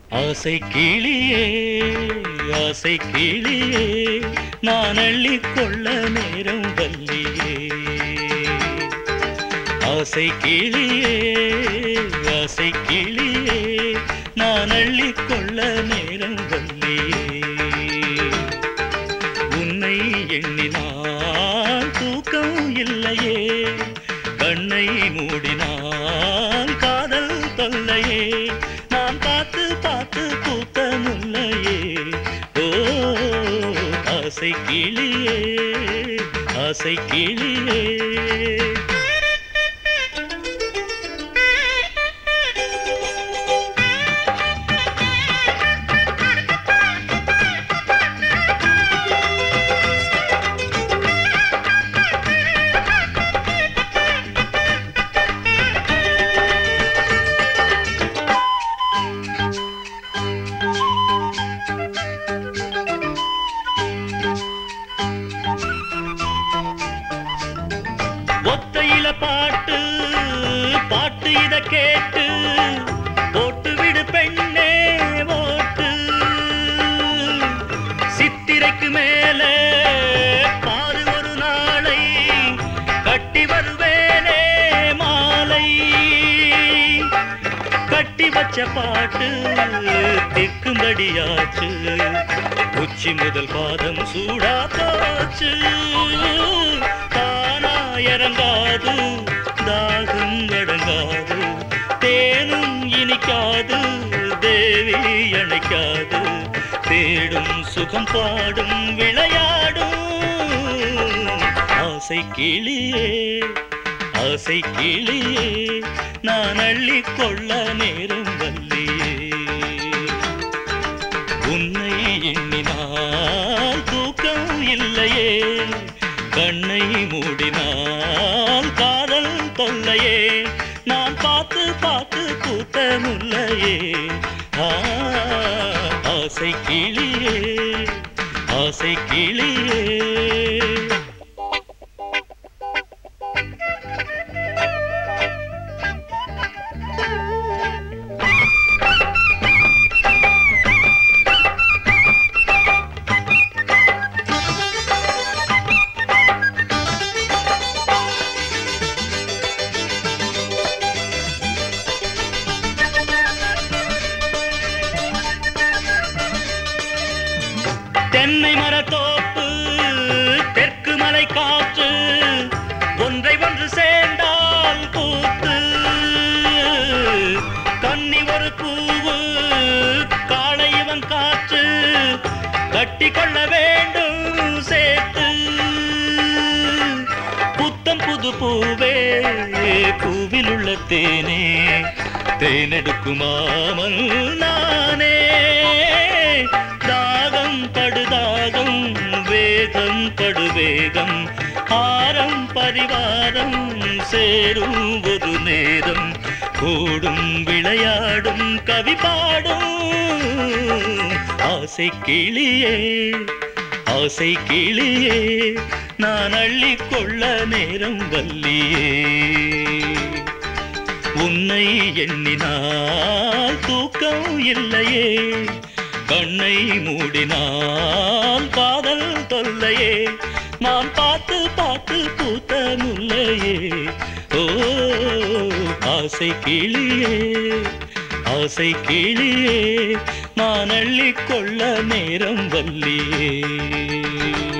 ஆசை கிளியே ஆசை கிளியே நான் அள்ளிக் கொள்ள நேரம் வல்லியே ஆசை கிளியே ஆசை கிளியே நான் அள்ளிக் கொள்ள நேரம் வல்லியே உன்னை எண்ணினால் தூக்கம் இல்லையே கண்ணை மூடினால் காதல் தொல்லையே நான் பார்த்து பார்த்து பூத்த முல்லையே ஓ ஆசை கிளியே ஆசை கிளியே ஒத்தையில பாட்டு பாட்டு இத கேட்டு போட்டு விடு பெண்ணே ஓட்டு சித்திரைக்கு மேலே பாரு ஒரு நாளை கட்டி வருவேனே மாலை கட்டி வச்ச பாட்டு திக்கும்படியாச்சு உச்சி முதல் பாதம் சூடா போச்சு தானா இறங்காது தாகம் அடங்காது தேனும் இனிக்காது தேவி அணைக்காது தேடும் சுகம் பாடும் விளையாடும் ஆசை கிளியே ஆசை கிளியே நான் அள்ளிக் கொள்ள நேரம் வல்லியே உன்னை எண்ணினால் தூக்கம் இல்லையே கண்ணை மூடினால் காதல் தொல்லையே நான் பார்த்து பார்த்து பூத்த முல்லையே ஆ, ஆசை கிளியே ஆசை கிளியே தென்னை மரத்தோப்பு தெற்கு மலை காற்று ஒன்றை ஒன்று சேர்ந்தால் பூத்து கன்னி ஒரு பூவு காளை இவன் காற்று கட்டி கொள்ள வேண்டும் சேர்த்து புத்தம் புது பூவே பூவில் உள்ள தேனே தேனெடுக்குமாமல் நானே தாகம் படுதாகம் வேகம் படுவேகம் ஆரம் பரிவாரம் சேரும் ஒரு நேரம் கூடும் விளையாடும் கவி பாடும் ஆசை கிளியே ஆசை கிளியே நான் அள்ளிக் கொள்ள நேரம் வல்லியே உன்னை எண்ணினால் தூக்கம் இல்லையே கண்ணை மூடினால் காதல் தொல்லையே நான் பார்த்து பார்த்து பூத்த முல்லையே ஓ ஆசை கிளியே ஆசை கிளியே நான் அள்ளிக் கொள்ள நேரம் வல்லியே